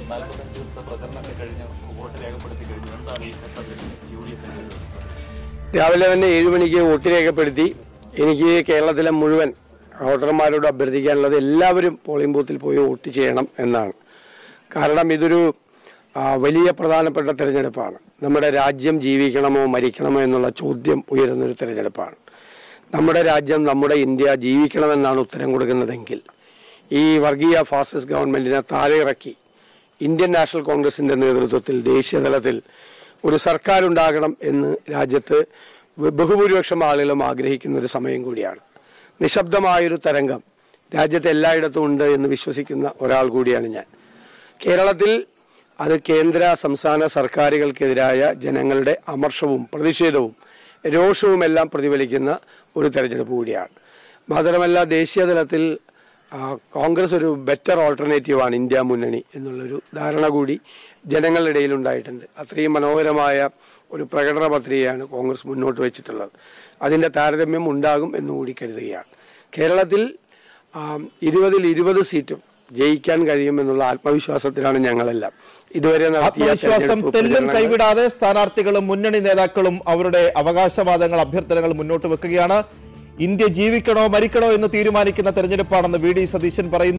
നാൽപ്പത്തഞ്ച് ദിവസത്തെ പ്രചരണമൊക്കെ കഴിഞ്ഞ് വോട്ട് രേഖപ്പെടുത്തി കഴിഞ്ഞു എന്താണ് ഈ ഘട്ടത്തിൽ യു ഡി എഫിന്റെ രാവിലെ തന്നെ ഏഴ് മണിക്ക് വോട്ട് രേഖപ്പെടുത്തി എനിക്ക് കേരളത്തിലെ മുഴുവൻ വോട്ടർമാരോട് അഭ്യർത്ഥിക്കാനുള്ളത് എല്ലാവരും പോളിംഗ് ബൂത്തിൽ പോയി വോട്ട് ചെയ്യണം എന്നാണ് കാരണം ഇതൊരു ആ, വലിയ പ്രധാനപ്പെട്ട തെരഞ്ഞെടുപ്പാണ് നമ്മുടെ രാജ്യം ജീവിക്കണമോ മരിക്കണമോ എന്നുള്ള ചോദ്യം ഉയരുന്നൊരു തെരഞ്ഞെടുപ്പാണ് നമ്മുടെ രാജ്യം നമ്മുടെ ഇന്ത്യ ജീവിക്കണമെന്നാണ് ഉത്തരം കൊടുക്കുന്നതെങ്കിൽ ഈ വർഗീയ ഫാസിസ്റ്റ് ഗവൺമെന്റിനെ താഴെ ഇറക്കി ഇന്ത്യൻ നാഷണൽ കോൺഗ്രസിന്റെ നേതൃത്വത്തിൽ ദേശീയ തലത്തിൽ ഒരു സർക്കാർ ഉണ്ടാകണം എന്ന് രാജ്യത്ത് ബ- ബഹുഭൂരിപക്ഷം ആളുകളും ആഗ്രഹിക്കുന്ന ഒരു സമയം കൂടിയാണ് നിശബ്ദമായൊരു തരംഗം രാജ്യത്ത് എല്ലായിടത്തും ഉണ്ട് എന്ന് വിശ്വസിക്കുന്ന ഒരാൾ കൂടിയാണ് ഞാൻ കേരളത്തിൽ അത് കേന്ദ്ര സംസ്ഥാന സർക്കാരുകൾക്കെതിരായ ജനങ്ങളുടെ അമർഷവും പ്രതിഷേധവും രോഷവും എല്ലാം പ്രതിഫലിക്കുന്ന ഒരു തെരഞ്ഞെടുപ്പ് കൂടിയാണ് മാത്രമല്ല ദേശീയ തലത്തിൽ ആ, കോൺഗ്രസ് ഒരു ബെറ്റർ ഓൾട്ടർനേറ്റീവാണ് ഇന്ത്യ മുന്നണി എന്നുള്ളൊരു ധാരണ കൂടി ജനങ്ങളുടെ ഇടയിൽ ഉണ്ടായിട്ടുണ്ട് അത്രയും മനോഹരമായ ഒരു പ്രകടന പത്രികയാണ് കോൺഗ്രസ് മുന്നോട്ട് വെച്ചിട്ടുള്ളത് അതിന്റെ താരതമ്യം ഉണ്ടാകും എന്നുകൂടി കരുതുകയാണ് കേരളത്തിൽ ആ, ഇരുപതിൽ ഇരുപത് സീറ്റും ജയിക്കാൻ കഴിയുമെന്നുള്ള ആത്മവിശ്വാസത്തിലാണ് ഞങ്ങളെല്ലാം ഇതുവരെ നടത്തിയ ആത്മവിശ്വാസം തെരഞ്ഞെടുപ്പ് തെല്ലും പ്രചരണങ്ങൾ- കൈവിടാതെ സ്ഥാനാർത്ഥികളും മുന്നണി നേതാക്കളും അവരുടെ അവകാശവാദങ്ങൾ അഭ്യർത്ഥനകൾ മുന്നോട്ട് വെക്കുകയാണ് ഇന്ത്യ ജീവിക്കണോ മരിക്കണോ എന്ന് തീരുമാനിക്കുന്ന തെരഞ്ഞെടുപ്പാണെന്ന് വി ഡി സതീശൻ പറയുന്നു